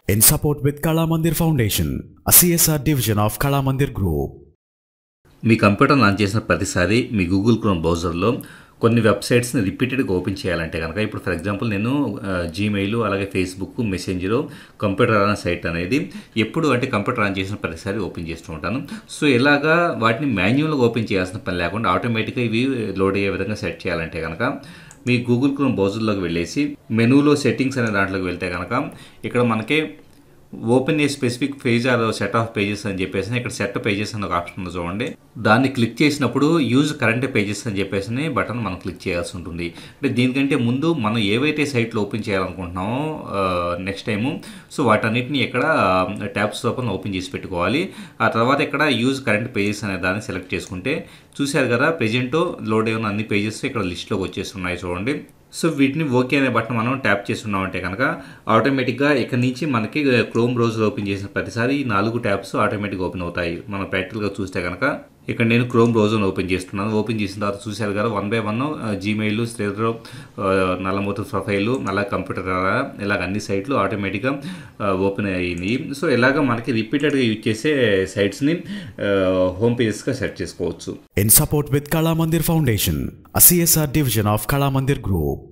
in support with Kala Mandir Foundation, a CSR division of Kala Mandir Group. మీ computer launch చేసిన ప్రతిసారి మీ Google chrome బ్రౌజర్లో కొన్ని వెబ్సైట్స్ని రిపీటెడ్గా ఓపెన్ చేయాలంటే కనుక ఇప్పుడు ఫర్ ఎగ్జాంపుల్ నేను జీమెయిల్ అలాగే ఫేస్బుక్ మెసెంజర్ కంప్యూటర్ అనే సైట్ అనేది ఎప్పుడు అంటే కంప్యూటర్ ఆన్ చేసిన ప్రతిసారి ఓపెన్ చేస్తూ ఉంటాను సో ఇలాగా వాటిని మాన్యువల్గా ఓపెన్ చేయాల్సిన పని లేకుండా ఆటోమేటిక్గా ఇవి లోడ్ అయ్యే విధంగా సెట్ చేయాలంటే కనుక మీ గూగుల్ క్రోమ్ బ్రౌజర్లోకి వెళ్ళేసి మెనూలో సెట్టింగ్స్ అనే దాంట్లోకి వెళ్తే కనుక ఇక్కడ మనకి open a specific page or set of pages అని చెప్పేసి ఇక్కడ సెట్ పేజెస్ అని ఒక ఆప్షన్ ఉంది చూడండి దాన్ని క్లిక్ చేసినప్పుడు యూజ్ కరెంట్ పేజెస్ అని చెప్పేసి బటన్ మనం క్లిక్ చేయాల్సి ఉంటుంది అంటే దీనికంటే ముందు మనం ఏవైతే సైట్లో ఓపెన్ చేయాలనుకుంటున్నామో నెక్స్ట్ టైము సో వాటన్నిటిని ఇక్కడ ట్యాబ్స్ లోపల ఓపెన్ చేసి పెట్టుకోవాలి ఆ తర్వాత ఇక్కడ యూజ్ కరెంట్ పేజెస్ అనే దాన్ని సెలెక్ట్ చేసుకుంటే చూశారు కదా ప్రజెంట్ లోడ్ అయిన అన్ని పేజెస్ ఇక్కడ లిస్ట్లోకి వచ్చేస్తున్నాయి చూడండి సో వీటిని ఓకే అనే బటన్ మనం ట్యాప్ చేస్తున్నామంటే కనుక ఆటోమేటిక్గా ఇక్కడ నుంచి మనకి క్రోమ్ బ్రౌజర్ ఓపెన్ చేసిన ప్రతిసారి ఈ నాలుగు ట్యాబ్స్ ఆటోమేటిక్గా ఓపెన్ అవుతాయి మనం ప్రాక్టికల్గా చూస్తే కనుక ఇక్కడ నేను క్రోమ్ బ్రౌజర్ ఓపెన్ చేస్తున్నాను ఓపెన్ చేసిన తర్వాత చూశారు కదా one by one Gmail Sridhar Nallamotha profile అలా కంప్యూటర్ ఇలాగ అన్ని సైట్లు ఆటోమేటిక్గా ఓపెన్ అయ్యింది సో ఇలాగ మనకి రిపీటెడ్గా యూజ్ చేసే సైట్స్ని హోమ్ పేజెస్గా సెట్ చేసుకోవచ్చు In support with Kala Mandir Foundation, a CSR division of Kala Mandir Group.